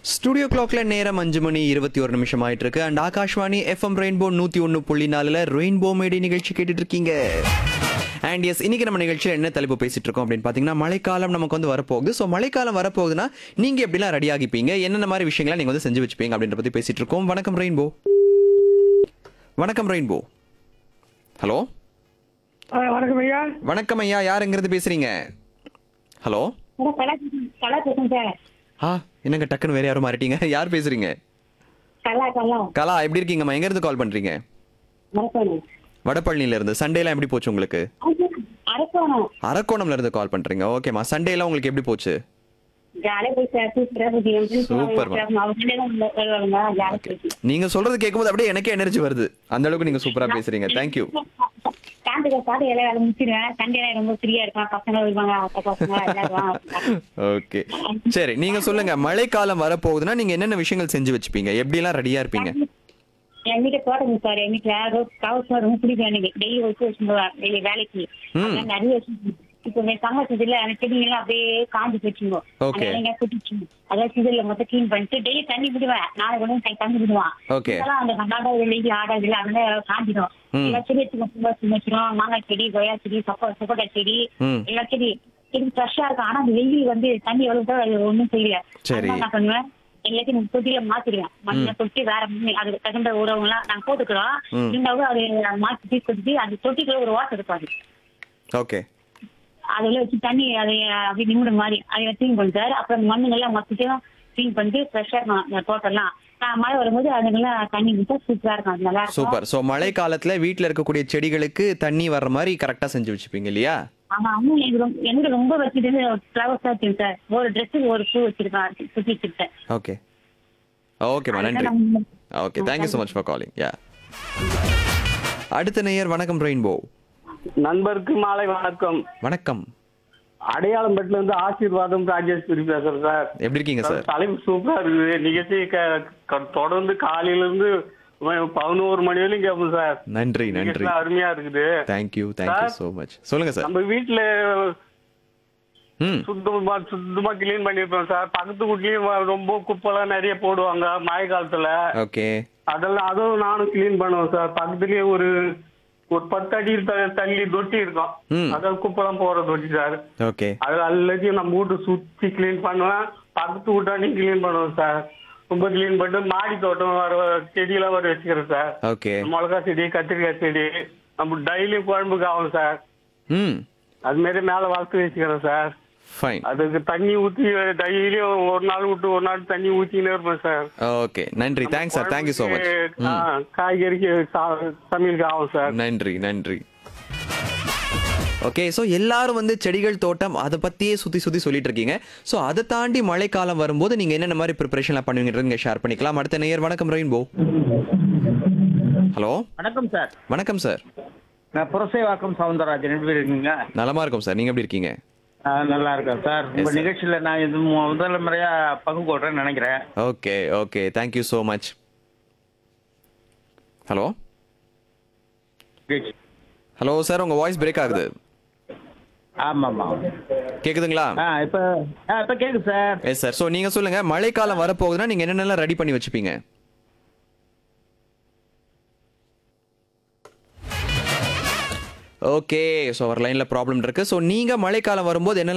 Studio கிளாக்ல நேரம் அஞ்சு மணி இருபத்தி ஒரு நிமிஷம் ஆயிட்டு இருக்கு அண்ட் ஆகாஷ்வாணி எஃப்எம் ரெயின்போ நூத்தி ஒன்னு புள்ளி நாலுல ரெயின்போ மேடி நிகழ்ச்சி கேட்டுட்டு இருக்கீங்க அண்ட் எஸ் இன்னைக்கு நம்ம நிகழ்ச்சியில் என்ன தலைப்பு பேசிட்டு இருக்கோம் அப்படின்னு பார்த்தீங்கன்னா மழைக்காலம் நமக்கு வந்து வரப்போகுது ஸோ மழைக்காலம் வரப்போகுதுன்னா நீங்க எப்படிலாம் ரெடி ஆகிப்பீங்க என்னென்ன மாதிரி விஷயங்களை நீங்க வந்து செஞ்சு வச்சுப்பீங்க அப்படின்ற பத்தி பேசிட்டு இருக்கோம் வணக்கம் ரெயின்போ வணக்கம் ரெயின்போ ஹலோ ஆ, வணக்கம் ஐயா வணக்கம் ஐயா யார் எங்கிருந்து பேசுறீங்க ஹலோ அதான் கலா கலா பேசுறேன் சார் ஆ என்னங்க டக்குன்னு வேற யாரும் மாறிட்டீங்க யார் பேசுறீங்க கலா கலா கலா எப்படி இருக்கீங்கம்மா எங்க இருந்து கால் பண்றீங்க மரக்கோணம் வடபழனில இருந்து சண்டேலாம் எப்படி போச்சு உங்களுக்கு அரக்கோணம் அரக்கோணம்ல இருந்து கால் பண்றீங்க ஓகேம்மா சண்டேலாம் உங்களுக்கு எப்படி போச்சு ஜாலியா போய் சார் சூப்பரா போச்சு என் friends எல்லாம் சூப்பர்மா. அவங்க friends எல்லாம் வருவாங்க ஜாலியா போச்சு நீங்க சொல்றது கேட்கும்போது அப்படியே எனக்கே எனர்ஜி வருது அந்த அளவுக்கு நீங்க சூப்பரா பேசுறீங்க தேங்க்யூ சாயந்தர பாட்டு எல்லா வேலை முடிச்சிருவேன் சண்டே ரொம்ப ஃப்ரீயா இருப்பேன் பசங்க வருவாங்க அக்கா பசங்க எல்லாரும் ஓகே சரி நீங்க சொல்லுங்க மழைக்காலம் வரப்போகுதுன்னா நீங்க என்னென்ன விஷயங்கள் செஞ்சு வச்சுப்பீங்க எப்படிலாம் ரெடியா இருப்பீங்க என் வீட்டை தோட்டம் சார் என் வீட்டுல ரோஸ் கவர்ஸ் ரொம்ப பிடிக்கும் எனக்கு டெய்லி ஒர்க் வச்சுருவேன் டெய்லி வேலைக்கு அதெல்லாம் நிறைய வச்சு இப்போ சம்மர் சீசன்ல அந்த செடிங்க எல்லாம் அப்படியே காஞ்சி போச்சுங்க Okay. அதெல்லாம் குட்டிச்சு அதாவது சீசன்ல மொத்தம் க்ளீன் பண்ணிட்டு டெய்லி தண்ணி விடுவேன் நாளைக்கு ஒன்று கை தண்ணி விடுவான் Okay. இதெல்லாம் அந்த கண்ணாட வெளியே ஆடாது இல்ல அதனால காஞ்சிடும் ம். எல்லா செடி வச்சு சும்மா சும்மா வச்சிரும் மாங்காய் செடி கொய்யா செடி சப்போ சப்போட்டா செடி ம். எல்லா செடி செடி ஃப்ரெஷ்ஷா இருக்கும் ஆனா அந்த வெயில் வந்து தண்ணி எவ்வளவு தான் அது ஒண்ணும் செய்யல சரி. அதனால நான் பண்ணுவேன் எல்லாத்தையும் நான் தொட்டியில மாத்திடுவேன் மண்ணில் கொட்டி வேற மண் அதுக்கு தகுந்த உறவு எல்லாம் நாங்க போட்டுக்கிறோம் ம். இருந்தாலும் அது மாத்தி தீ கொட்டி அந்த தொட்டிக்குள்ள ஒரு வாட்டர் இருப்பாது ஓகே அதுல வச்சு தண்ணி அதை அப்படி நிமிட மாதிரி அதை க்ளீன் பண்ணிட்டாரு அப்புறம் அந்த மண்ணுங்கெல்லாம் மொத்தத்தையும் க்ளீன் பண்ணிட்டு ஃப்ரெஷ்ஷா இருக்கும் அந்த தோட்டம்லாம் ஆஹ் மழை வரும்போது அதுங்கெல்லாம் தண்ணி விட்டா சூப்பரா இருக்கும் அது நல்லா இருக்கும் சூப்பர் ஸோ மழை காலத்துல வீட்ல இருக்கக்கூடிய செடிகளுக்கு தண்ணி வர்ற மாதிரி கரெக்டா செஞ்சு வச்சுப்பீங்க இல்லையா ஆமா அம்மா எனக்கு ரொம்ப எனக்கு ரொம்ப வச்சுட்டு ஃப்ளவர்ஸ் தான் வச்சிருக்கேன் சார் ஒரு ட்ரெஸ்ஸுக்கு ஒரு பூ வச்சிருக்கேன் சுத்தி வச்சிருக்கேன் ஓகே ஓகேம்மா நன்றி okay thank you so much for calling யா அடுத்த நேயர் வணக்கம் ரெயின்போ நண்பருக்கு மாலை வணக்கம் வணக்கம் அடையாளம் பெட்ல இருந்து ஆசீர்வாதம் ராஜேஸ்வரி பேசுறேன் சார் எப்படி இருக்கீங்க சார் தலைப்பு சூப்பரா இருக்குது நிகழ்ச்சி க- க- தொடர்ந்து காலையில இருந்து ம- பதினோரு மணி வரையும் கேட்போம் சார் நன்றி நன்றி நிகழ்ச்சிலாம் அருமையா இருக்குது thank you thank you Sir. So much சொல்லுங்க சார் நம்ம வீட்டுல ம் சுத்தமா சுத்தமா கிளீன் பண்ணிருப்போம் சார் பக்கத்து வீட்லயும் வ- ரொம்ப குப்பைலாம் நிறைய போடுவாங்க மழை காலத்துல ஓகே அதெல்லாம் அதுவும் நானும் கிளீன் பண்ணுவேன் சார் பக்கத்துலயே ஒரு ஒரு பத்து அடி த- தள்ளி தொட்டி இருக்கும் ம். அதான் குப்பைலாம் போற தொட்டி சார் ஓகே அது எல்லாத்தையும் நம்ம வீட்டு சுத்தி கிளீன் பண்ணுவேன் பக்கத்து வீட்டாண்டையும் கிளீன் பண்ணுவேன் சார் ரொம்ப கிளீன் பண்ணிட்டு மாடி தோட்டம் வர செடியெல்லாம் வர வச்சுக்கிறேன் சார் ஓகே மிளகா செடி கத்திரிக்காய் செடி நம்ம டெய்லியும் குழம்புக்கு ஆகும் சார் ம் அது மாதிரி மேல வளர்த்து வச்சுக்கிறேன் சார் ஃபைன் அதுக்கு தண்ணி ஊத்தி டெய்லியும் ஒரு நாள் விட்டு ஒரு நாள் தண்ணி ஊத்தினே இருப்பேன் சார் ஓகே நன்றி thanks sir thank you so much குழம்புக்கு, ஆ, காய்கறிக்கு சா- சமையலுக்கு ஆகும் சார் நன்றி நன்றி ஓகே ஸோ எல்லாரும் வந்து செடிகள் தோட்டம் அதை பற்றியே சுற்றி சுற்றி சொல்லிட்டு இருக்கீங்க ஸோ அதை தாண்டி மழைக்காலம் வரும்போது நீங்கள் என்னென்ன மாதிரி ப்ரிப்பரேஷன்லாம் பண்ணுவீங்கிறது நீங்கள் ஷேர் பண்ணிக்கலாம் அடுத்த நேயர் வணக்கம் ரெயின்போ ஹலோ வணக்கம் சார் வணக்கம் சார் நான் புரசைவாக்கம் சவுந்தரராஜன் எப்படி இருக்கீங்க நலமா இருக்கும் சார் நீங்கள் எப்படி இருக்கீங்க ஆ, நல்லா இருக்கேன் சார் உங்க sir. நிகழ்ச்சியில நான் இது மு- முதல் முறையா பங்கு போடுறேன்னு நினைக்கிறேன் okay okay thank you so much hello நிகழ்ச்சி. ஹலோ சார் உங்கள் வாய்ஸ் பிரேக் ஆகுது ஆமா ஆமா கேக்குதுங்களா ஆ இப்ப ஆ இப்ப கேக்குது சார் எஸ் சார் ஸோ நீங்கள் சொல்லுங்கள் மழைக்காலம் வரப்போகுதுன்னா நீங்கள் என்னென்னலாம் ரெடி பண்ணி வச்சுப்பீங்க ஓகே ஸோ அவர் லைனில் ப்ராப்ளம் இருக்கு ஸோ நீங்கள் மழைக்காலம் வரும்போது என்னெல்லாம்